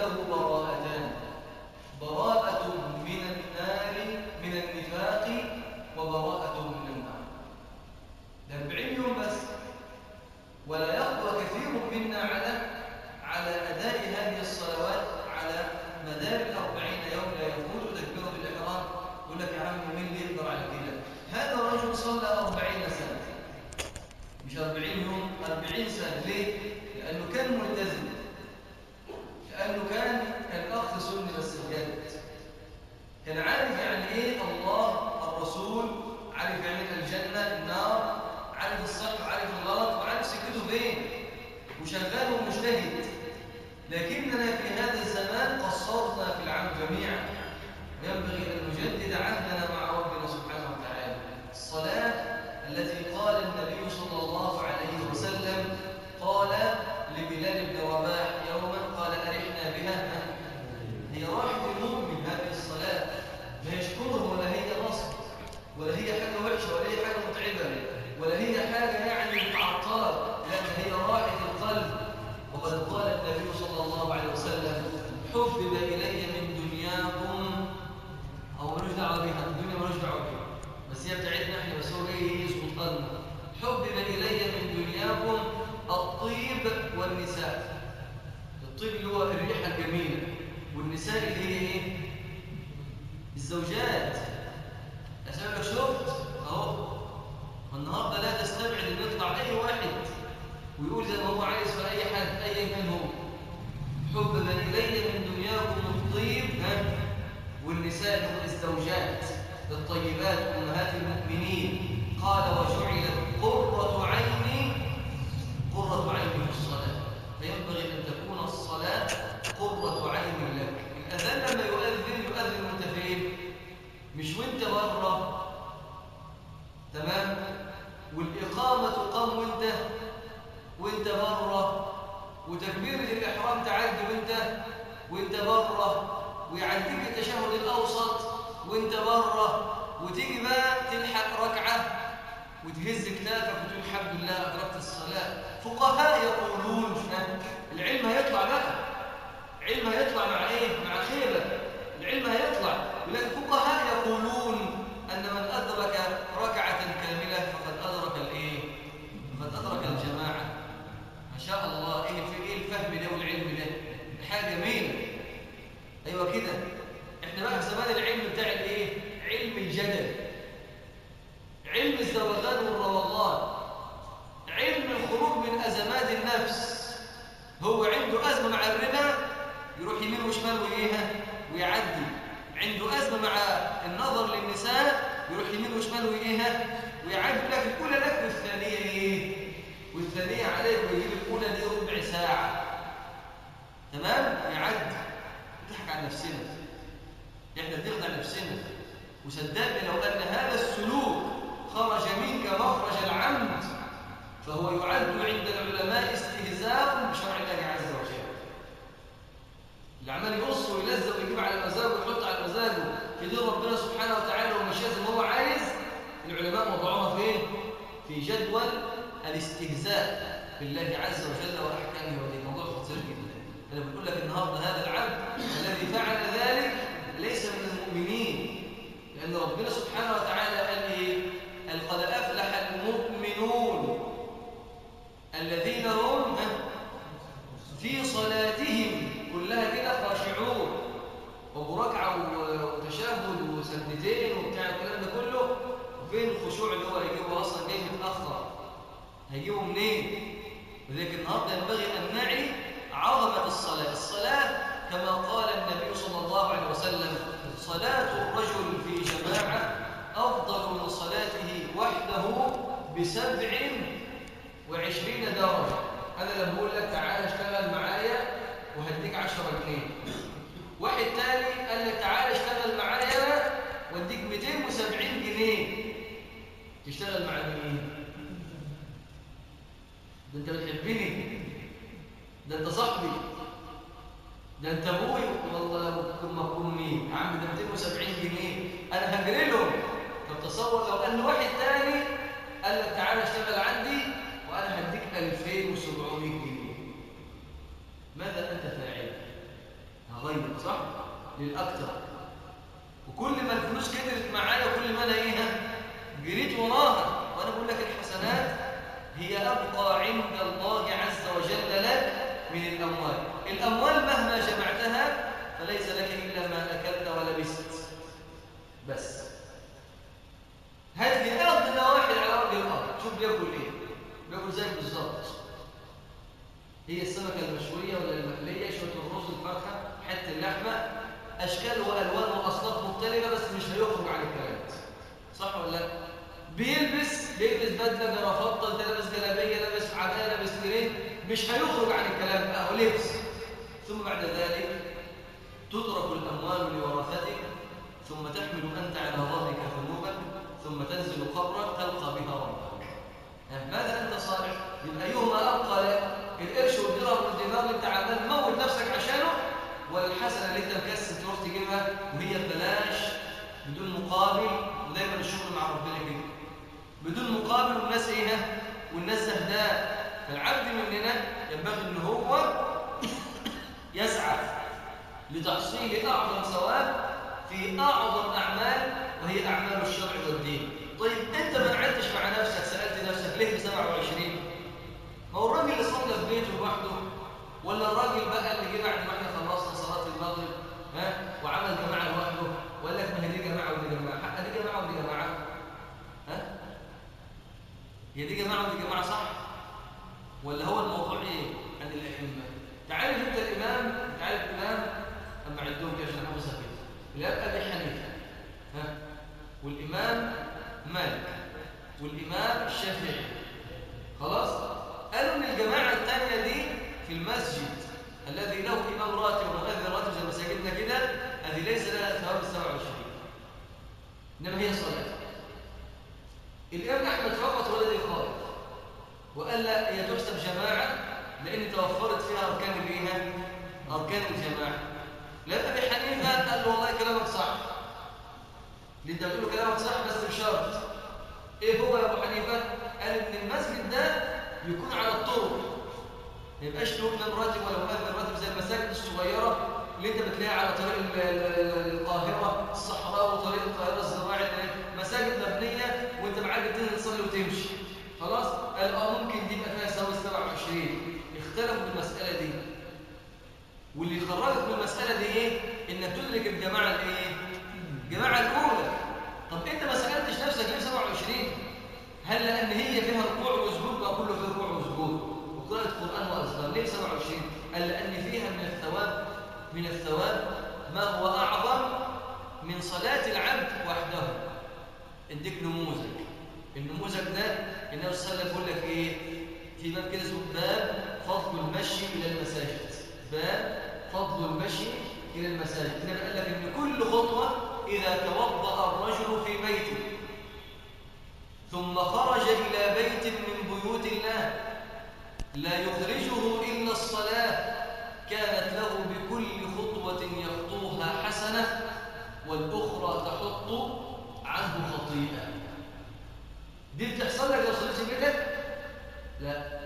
له براءتان براءة من النار من النفاق وبراءة من النار ده 40 يوم بس ولا يقوى كثير منا على على أداء هذه الصلوات على مدار الأربعين يوم لا يفوت تكبيرة الإحرام يقول لك يا عم مين اللي يقدر على كده هذا الرجل صلى أربعين سنة مش أربعين يوم أربعين سنة ليه؟ لأنه كان ملتزم لأنه كان كان أخ سني بس بجد كان عارف يعني إيه الله الرسول عارف يعني إيه الجنة النار عارف الصح وعارف الغلط وعارف سكته فين وشغال ومجتهد لكننا في هذا الزمان قصرنا في العام جميعا وينبغي أن نجدد عهدنا مع ربنا سبحانه وتعالى الصلاة التي قال النبي صلى الله عليه وسلم قال لبلال بن رباح يوما قال أرحنا بها هي راحة المؤمن هذه الصلاة لا يشكرها ولا هي نصب ولا هي حاجة وحشة ولا هي حاجة متعبة ولا هي حاجة يعني معطلة لأن هي راحة القلب وقد قال النبي صلى الله عليه وسلم حبب إلي من دنياكم أو ملوش دعوة بها الدنيا ملوش دعوة بها بس هي بتاعتنا احنا بس هو ايه يظبط قلبنا حبب إلي من دنياكم الطيب والنساء الطيب اللي هو الريحة الجميلة والنساء اللي هي ايه الزوجات أسألك شفت أهو والنهارده لا تستبعد ان يطلع اي واحد ويقول زي ما هو عايز في اي حد ايا كان هو حبب الي من دنياكم الطيب ها والنساء هم الزوجات الطيبات امهات المؤمنين قال وجعلت قرة عيني قرة عيني في الصلاة فينبغي ان تكون الصلاة قرة عين لك الاذان لما يؤذن يؤذن وانت فين مش وانت بره تمام والإقامة تقام وانت وانت بره وتكبيرة الإحرام تعدي وانت وانت بره ويعديك التشهد الأوسط وانت بره وتيجي بقى تلحق ركعة وتهز كتافك وتقول الحمد لله أدركت الصلاة فقهاء يقولون العلم هيطلع بقى علم هيطلع مع ايه؟ مع خيبة العلم هيطلع ولكن فقهاء يقولون أن من أدرك ركعة كاملة فقد أدرك الإيه؟ فقد أدرك الجماعة ما شاء الله إيه في إيه الفهم ده والعلم ده؟ حاجة جميلة أيوة كده إحنا بقى في زمان العلم بتاع الإيه؟ علم الجدل علم الزوغان والروضان علم الخروج من أزمات النفس هو عنده أزمة مع الربا يروح يمين وشمال وإيها ويعدي عنده أزمة مع النظر للنساء يروح يمين وشمال وإيها ويعدي لك الأولى لك والثانية إيه والثانية عليك ويجيب الأولى دي ربع ساعة تمام يعدي نضحك على نفسنا احنا بنخدع نفسنا وصدقني لو أن هذا السلوك خرج منك مخرج العمد فهو يعد عند العلماء استهزاء بشرع الله عز وجل اللي عمال يقص ويلزق ويجيب على مزاجه ويحط على مزاجه في دين ربنا سبحانه وتعالى ومشيها زي ما هو عايز العلماء وضعوها فين؟ في جدول الاستهزاء بالله عز وجل واحكامه ودين موضوع خطير جدا انا بقول لك النهارده هذا العبد الذي فعل ذلك ليس من المؤمنين لان ربنا سبحانه وتعالى قال ايه؟ قال قد افلح المؤمنون الذين هم في صلاتهم كلها كده خاشعون وبركعه وتشهد وسجدتين وبتاع الكلام ده كله وفين الخشوع اللي هو هيجيبه اصلا جاي متاخر هيجيبه منين ولذلك النهارده ينبغي ان نعي عظمه الصلاه الصلاه كما قال النبي صلى الله عليه وسلم صلاه الرجل في جماعه افضل من صلاته وحده بسبع وعشرين درجه انا لما بقول لك تعالى اشتغل معايا وهديك 10 جنيه واحد تاني قال لك تعالى اشتغل معايا واديك 270 جنيه تشتغل مع مين ده انت بتحبني ده انت صاحبي ده انت ابوي والله ممكن ما اكون مين يا عم ده 270 جنيه انا هجري له طب تصور لو ان واحد تاني قال لك تعالى اشتغل عندي وانا هديك 2700 جنيه ماذا انت فاعل هغير صح للاكثر وكل ما الفلوس كترت معايا وكل ما انا ايه جريت وراها وانا بقول لك الحسنات هي ابقى عند الله عز وجل لك من الاموال الاموال مهما جمعتها فليس لك الا ما اكلت ولبست بس هات لي ادنى واحد على وجه الارض شوف بياكل ايه بياكل زيك بالظبط هي السمكه المشويه ولا المقليه شويه الرز الفرخه حته اللحمه اشكال والوان واصناف مختلفه بس مش هيخرج عن الكلام صح ولا لا بيلبس بيلبس بدله جرافطه لابس جلابيه لابس عبايه لابس كريم مش هيخرج عن الكلام ده هو لبس ثم بعد ذلك تترك الاموال لورثتك ثم تحمل انت على ظهرك ذنوبا ثم تنزل قبرك تلقى بها ربك ماذا انت صالح يبقى ايهما ابقى لك القرش والدرهم والدينار اللي انت عمال موت نفسك عشانه ولا الحسنه اللي انت مكسل تروح تجيبها وهي ببلاش بدون مقابل ودايما الشغل مع ربنا كده بدون مقابل والناس ايه والناس زهداء فالعبد مننا ينبغي ان هو يسعى لتحصيل اعظم ثواب في اعظم اعمال وهي اعمال الشرع والدين طيب انت ما قعدتش مع نفسك سالت نفسك ليه ب 27 ما هو الراجل اللي صلى في بيته لوحده ولا الراجل بقى اللي جه بعد ما احنا خلصنا صلاه المغرب ها وعمل جماعه لوحده وقال لك ما هي دي جماعه ودي جماعه حق دي جماعه ودي جماعه ها هي دي جماعه ودي جماعه صح ولا هو الموضوع ايه عن الائمه تعالوا انت الامام تعالوا الامام اما عندهم كده عشان حافظها كده الامام ابي حنيفه ها والامام مالك والامام الشافعي خلاص قالوا ان الجماعه الثانيه دي في المسجد الذي له امام راتب ومؤذن راتب زي مساجدنا كده هذه ليس لها ثواب ال 27 انما هي صلاه الامام احمد فقط هو الذي خالف وقال لا هي تحسب جماعه لان توفرت فيها اركان الايه اركان الجماعه لا ابي حنيفه قال له والله كلامك صح اللي انت بتقوله كلامك صح بس بشرط ايه هو يا ابو حنيفه قال ان المسجد ده يكون على الطرق ما يبقاش له امام راتب ولا مؤذن راتب زي المساجد الصغيره اللي انت بتلاقيها على طريق القاهره الصحراء وطريق القاهره الزراعي مساجد مبنيه وانت معاك تنزل تصلي وتمشي خلاص قال اه ممكن دي يبقى فيها ثواب 27 اختلفوا في المساله دي واللي خرجك من المساله دي ايه انك تدرك الجماعه الايه الجماعه الاولى طب انت ما سالتش نفسك ليه 27 هل لان هي فيها ركوع وسجود بقى كله فيه ركوع وسجود وقراءه قران واذكار ليه 27 قال لان فيها من الثواب من الثواب ما هو اعظم من صلاه العبد وحده اديك نموذج النموذج ده النبي صلى الله عليه وسلم بيقول لك ايه في باب كده اسمه باب فضل المشي الى المساجد باب فضل المشي الى المساجد النبي قال لك ان كل خطوه اذا توضا الرجل في بيته ثم خرج الى بيت من بيوت الله لا يخرجه الا الصلاه كانت له بكل خطوه يخطوها حسنه والاخرى تحط عنه خطيئه دي بتحصل لك لو صليت بيتك لا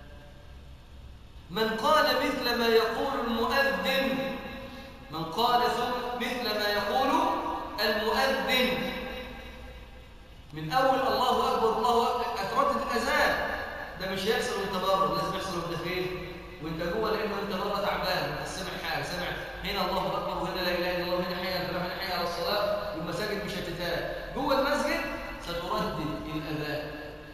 من قال مثل ما يقول المؤذن من قال مثل ما يقول المؤذن من اول الله اكبر الله اكبر اتردد الاذان ده مش هيحصل وانت بره لازم يحصل وانت فين وانت جوه لانه انت بره تعبان بس سامع حاجه سامع هنا الله اكبر وهنا لا اله الا الله وهنا حي على الفلاح هنا حي على الصلاه والمساجد مشتتات جوه المسجد ستردد الاذان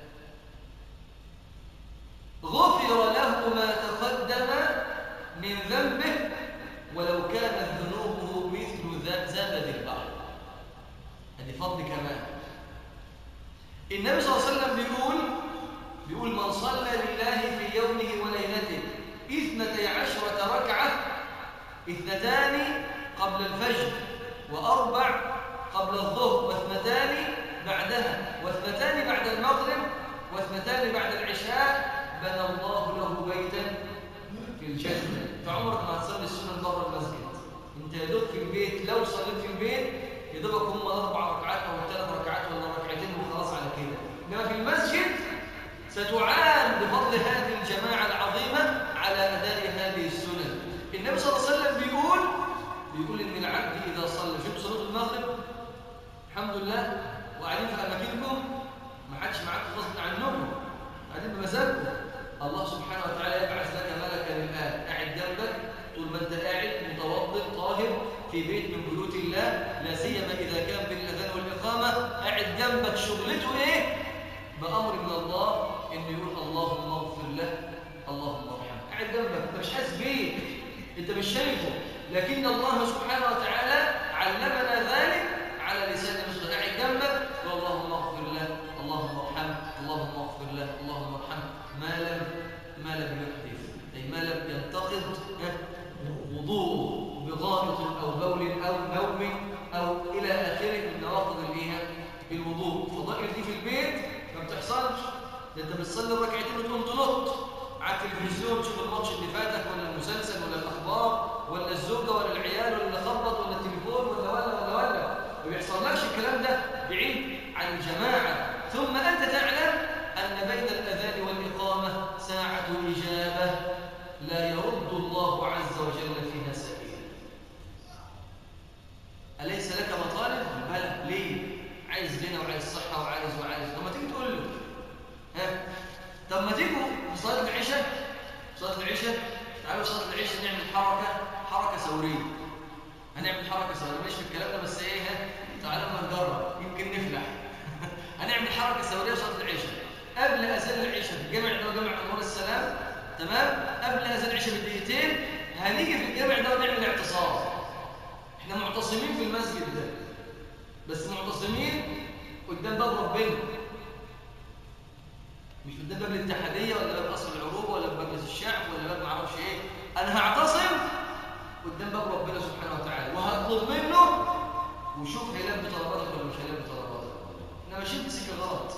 غفر له ما تقدم من ذنبه ولو كانت ذنوبه مثل زبد البحر هذه فضل كمان النبي صلى الله عليه وسلم بيقول بيقول من صلى لله في يومه وليلته اثنتي عشرة ركعة اثنتان قبل الفجر وأربع قبل الظهر واثنتان بعدها واثنتان بعد المغرب واثنتان بعد العشاء بنى الله له بيتا في الجنة فعمرك ما هتصلي السنن بره المسجد انت يا دوب في البيت لو صليت في البيت يا دوبك هم اربع ركعات او ثلاث ركعات ولا ركعتين وخلاص على كده انما في المسجد ستعان بفضل هذه الجماعه العظيمه على اداء هذه السنن النبي صلى الله عليه وسلم بيقول بيقول إن العبد إذا صلى شوف صلاة المغرب الحمد لله وقاعدين في أماكنكم ما حدش معاكم غصب عنكم قاعدين بمزاجكم الله سبحانه وتعالى يبعث لك ملكا الآن قاعد جنبك طول ما أنت قاعد متوضئ طاهر في بيت من بيوت الله لا سيما إذا كان بالأذان والإقامة قاعد جنبك شغلته إيه؟ بأمر من الله إنه يقول اللهم اغفر له اللهم ارحمه قاعد جنبك أنت مش حاسس بيه أنت مش شايفه لكن الله سبحانه وتعالى علمنا ذلك على لسان الرسول قاعد جنبك اللهم اغفر له اللهم ارحمه اللهم اغفر له اللهم ارحمه ما لم ما لم يحدث أي ما لم ينتقد وضوء بغائط أو بول أو نوم أو إلى آخره من نواقض الإيه الوضوء فضائل دي في البيت ما بتحصلش ده أنت بتصلي ركعتين وتقوم تنط على التلفزيون تشوف الماتش اللي فاتك ولا المسلسل ولا الأخبار ولا الزوجة ولا العيال ولا اللي خبط ولا التليفون ولا ولا ولا ولا ما بيحصلكش الكلام ده بعيد عن الجماعة ثم أنت تعلم أن بين الأذان والإقامة ساعة إجابة لا يرد الله عز وجل فيها سبيلا أليس لك مطالب؟ بلى ليه؟ عايز غنى وعايز صحة وعايز وعايز طب ما تيجي تقول له ها طب ما تيجوا في صلاة العشاء صلاة العشاء تعالوا صلاة العشاء نعمل حركة حركة ثورية هنعمل حركة ثورية مش في الكلام ده بس ايه ها تعالوا ما نجرب يمكن نفلح هنعمل حركة ثورية صلاة العشاء قبل أذان العشاء في الجامع ده وجامع أنوار السلام تمام قبل أذان العشاء بدقيقتين هنيجي في الجامع ده ونعمل اعتصام احنا معتصمين في المسجد ده بس معتصمين قدام باب ربنا مش قدام باب الاتحاديه ولا باب قصر العروبه ولا باب مجلس الشعب ولا باب معرفش ايه انا هعتصم قدام باب ربنا سبحانه وتعالى وهطلب منه وشوف هيلبي طلباتك ولا مش هيلبي طلباتك احنا ماشيين بسكه غلط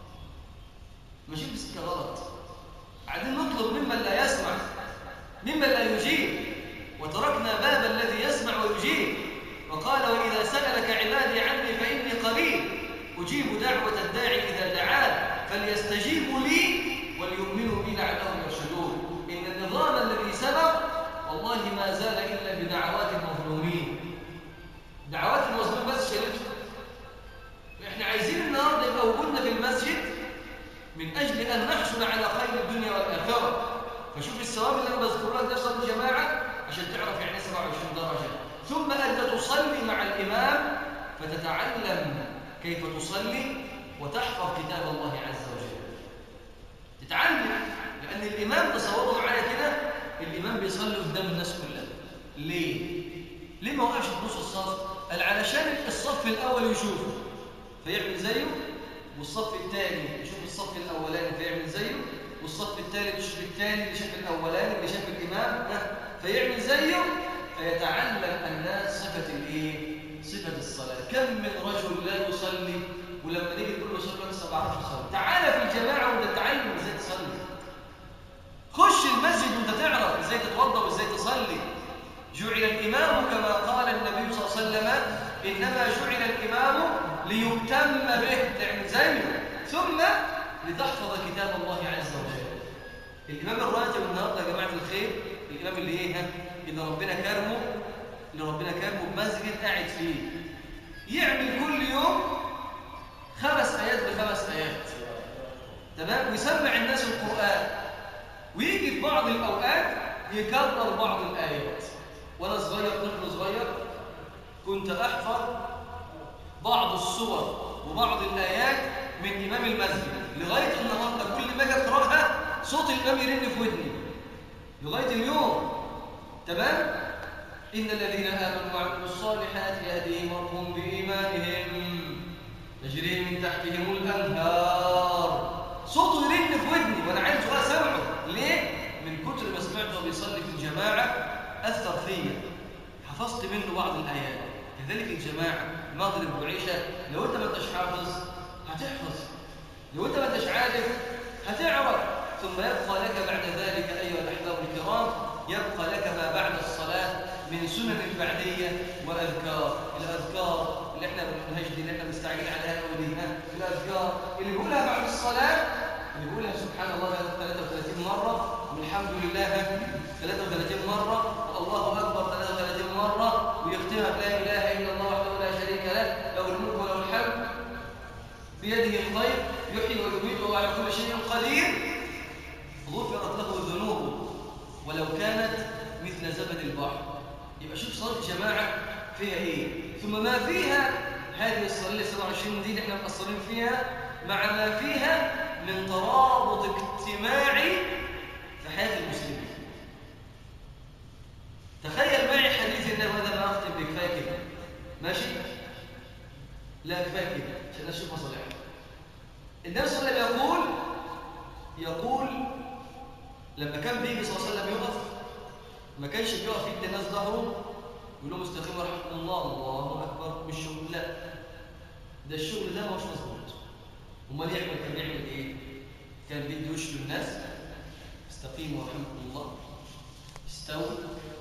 ماشيين بسكه غلط قاعدين نطلب ممن لا يسمع ممن لا يجيب وتركنا باب الذي يسمع ويجيب وقال وإذا سألك عبادي عني فإني قريب أجيب دعوة الداعي إذا دعان فليستجيبوا لي وليؤمنوا بي لعلهم يرشدون إن النظام الذي سبق والله ما زال إلا بدعوات المظلومين دعوات المظلوم بس شريفة إحنا عايزين النهارده يبقى وجودنا في المسجد من أجل أن نحصل على خير الدنيا والآخرة فشوف الثواب اللي أنا بذكره لك ده صلاه الجماعة عشان تعرف يعني 27 درجة ثم أنت تصلي مع الإمام فتتعلم كيف تصلي وتحفظ كتاب الله عز وجل تتعلم لأن الإمام تصوروا معايا كده الإمام بيصلي قدام الناس كلها ليه؟ ليه ما وقفش في نص الصف؟ قال علشان الصف الأول يشوفه فيعمل زيه والصف الثاني يشوف الصف الأولاني فيعمل زيه والصف الثالث يشوف الثاني اللي شاف الأولاني اللي شاف الإمام فيعمل زيه فيتعلم الناس صفة الإيه؟ صفة الصلاة كم من رجل لا يصلي ولما نيجي نقول له صلي لسه ما بعرفش اصلي تعالى في الجماعة وانت تتعلم ازاي تصلي خش المسجد وانت تعرف ازاي تتوضا وازاي تصلي جعل الإمام كما قال النبي صلى الله عليه وسلم إنما جعل الإمام ليتم به تعمل زيه ثم لتحفظ كتاب الله عز وجل الإمام الراتب النهارده يا جماعة الخير الإمام اللي إيه ها إن ربنا كرمه اللي ربنا كرمه بمسجد قاعد فيه يعمل كل يوم خمس آيات بخمس آيات تمام ويسمع الناس القرآن ويجي في بعض الأوقات يكرر بعض الآيات وأنا صغير طفل صغير كنت أحفظ بعض الصور وبعض الآيات من إمام المسجد لغاية النهارده كل ما أجي أقرأها صوت الإمام يرن في ودني لغاية اليوم تمام إن الذين آمنوا وعملوا الصالحات يهديهم ربهم بإيمانهم تجري من تحتهم الأنهار صوته يرن في ودني وأنا عايز أسمعه ليه؟ من كتر ما سمعته بيصلي في الجماعة أثر فيا حفظت منه بعض الآيات كذلك الجماعة المغرب وعيشة لو أنت ما أنتش حافظ هتحفظ لو أنت ما أنتش عارف هتعرف ثم يبقى لك بعد ذلك أيها الأحباب الكرام يبقى لك ما بعد الصلاة من سنن البعدية وأذكار الأذكار اللي احنا بنقولهاش دي اللي احنا مستعجلين عليها وديها الأذكار اللي بيقولها بعد الصلاة اللي بيقولها سبحان الله 33 مرة والحمد لله 33 مرة والله أكبر 33 مرة نختمها بلا إله إلا الله وحده لا شريك له له الملك وله الحمد بيده الخير يحيي ويميت وهو على كل شيء قدير غفرت له ذنوبه ولو كانت مثل زبد البحر يبقى شوف صلاة الجماعة فيها إيه ثم ما فيها هذه الصلاة اللي 27 دي اللي احنا مقصرين فيها مع ما فيها من ترابط اجتماعي في حياة المسلمين تخيل معي حديث النبي هذا ما أختم بكفاية كده ماشي؟ لا كفاية كده عشان أشوف مصالحها النبي صلى الله عليه وسلم يقول يقول لما كان بيجي صلى الله عليه وسلم يقف ما كانش بيقف يدي الناس ظهره يقول لهم استقيموا رحمكم الله الله اكبر مش شغل لا ده الشغل ده مش مظبوط امال يعمل كان بيعمل ايه كان بيدي وش للناس استقيموا رحمكم الله استووا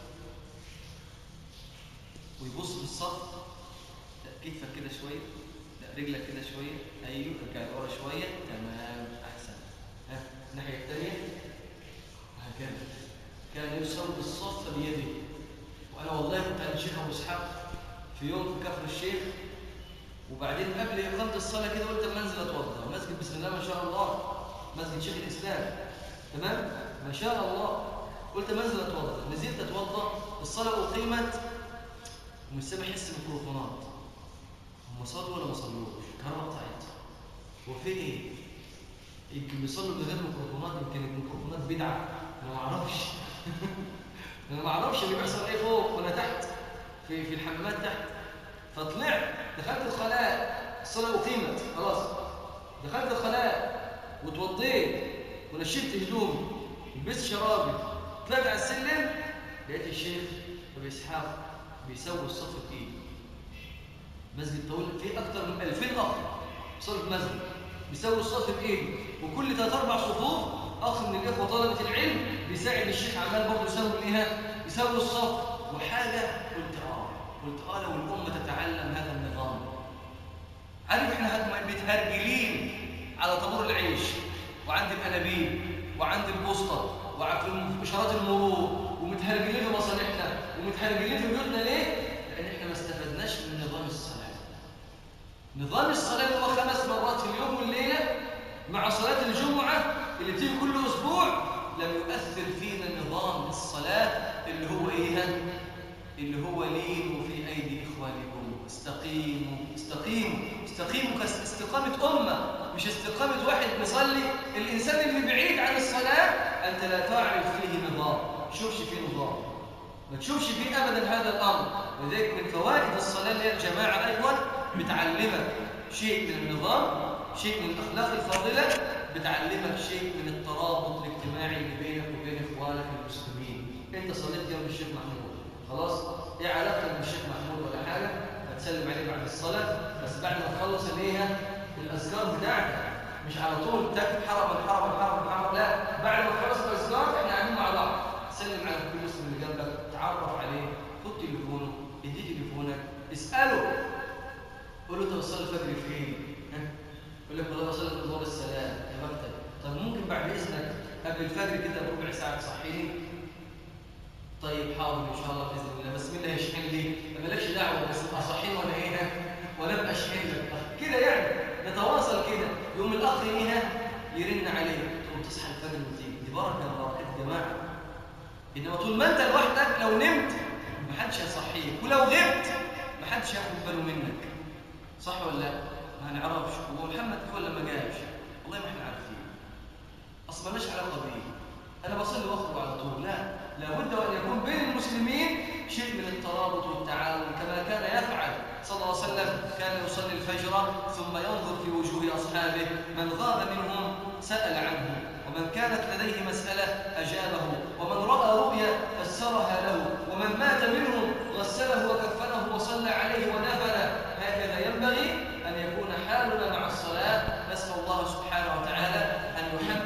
ويبص بالصف لا كتفك كده شويه لا رجلك كده شويه ايوه ارجع لورا شويه تمام احسن ها الناحيه الثانيه وهكذا كان يسوي الصف بيده وانا والله كنت عند الشيخ ابو اسحاق في يوم في كفر الشيخ وبعدين قبل اقامه الصلاه كده قلت اما انزل اتوضا مسجد بسم الله ما شاء الله مسجد شيخ الاسلام تمام ما شاء الله قلت اما انزل اتوضا نزلت اتوضا الصلاه اقيمت ومش سامع احس بالميكروفونات هم صلوا ولا ما صلوش الكهرباء قطعت هو في ايه يمكن بيصلوا من غير ميكروفونات يمكن الميكروفونات بدعه انا ما اعرفش انا ما اعرفش اللي بيحصل ايه فوق ولا تحت في في الحمامات تحت فطلعت دخلت الخلاء الصلاه اقيمت خلاص دخلت الخلاء وتوضيت ونشفت هدومي لبست شرابي طلعت على السلم لقيت الشيخ ابو اسحاق بيسوي الصف بايده مسجد طويل فيه اكثر من 2000 اخ صلاه مسجد بيسوي الصف بايده وكل ثلاث اربع صفوف اخ من الاخوه طلبه العلم بيساعد الشيخ عمال برضه يسوي الايه يسوي الصف وحاجه قلت اه قلت اه لو الامه تتعلم هذا النظام عارف احنا هتم متهرجلين على طابور العيش وعند الانابيب وعند البوسطه وفي اشارات المرور ومتهرجلين في مصالحنا ومتهرجلين في بيوتنا ليه؟ لان احنا ما استفدناش من نظام الصلاه نظام الصلاه هو خمس مرات في اليوم والليله مع صلاه الجمعه اللي بتيجي كل اسبوع لم يؤثر فينا نظام الصلاه اللي هو ايه اللي هو لينوا في ايدي اخوانكم استقيموا استقيموا استقيموا كاستقامه امه مش استقامه واحد بيصلي الانسان اللي بعيد عن الصلاه انت لا تعرف فيه نظام شوفش فيه نظام ما تشوفش فيه ابدا هذا الامر لذلك من فوائد الصلاه اللي هي الجماعه ايضا بتعلمك شيء من النظام شيء من الاخلاق الفاضله بتعلمك شيء من الترابط الاجتماعي اللي بينك وبين اخوانك المسلمين انت صليت جنب الشيخ محمود خلاص ايه علاقتك بالشيخ محمود ولا حاجه هتسلم عليه بعد الصلاه بس بعد ما تخلص الايه الاذكار بتاعتك مش على طول تكتب حرم الحرم الحرم الحرم لا بعد ما تخلص الاذكار احنا قاعدين مع بعض سلم على كل مسلم اللي جنبك تعرف عليه خد تليفونه ادي تليفونك اساله قول له انت بتصلي الفجر فين يقول لك والله بصلي في دور السلام يا مكتب طب ممكن بعد اذنك قبل الفجر كده بربع ساعه تصحيني طيب حاضر ان شاء الله باذن الله بس مين اللي هيشحن لي ما مالكش دعوه بس اصحيني ولا ايه ولا ابقى اشحن لك كده يعني نتواصل كده يوم الاخ ايه يرن عليه تقوم تصحى الفجر وتيجي دي بركه من بركات الجماعه انما طول ما انت لوحدك لو نمت محدش هيصحيك ولو غبت محدش هياخد باله منك صح ولا لا ما نعرفش هو محمد كيف ولا ما جاش والله ما احنا عارفين اصلا مالناش علاقه بيه انا بصلي واخرج على طول لا لابد ان يكون بين المسلمين شيء من الترابط والتعاون كما كان يفعل صلى الله عليه وسلم كان يصلي الفجر ثم ينظر في وجوه اصحابه من غاب منهم سال عنه ومن كانت لديه مساله اجابه ومن راى رؤيا فسرها له ومن مات منهم غسله وكفنه وصلى عليه ودفنه هكذا ينبغي ان يكون حالنا مع الصلاه نسال الله سبحانه وتعالى ان يحب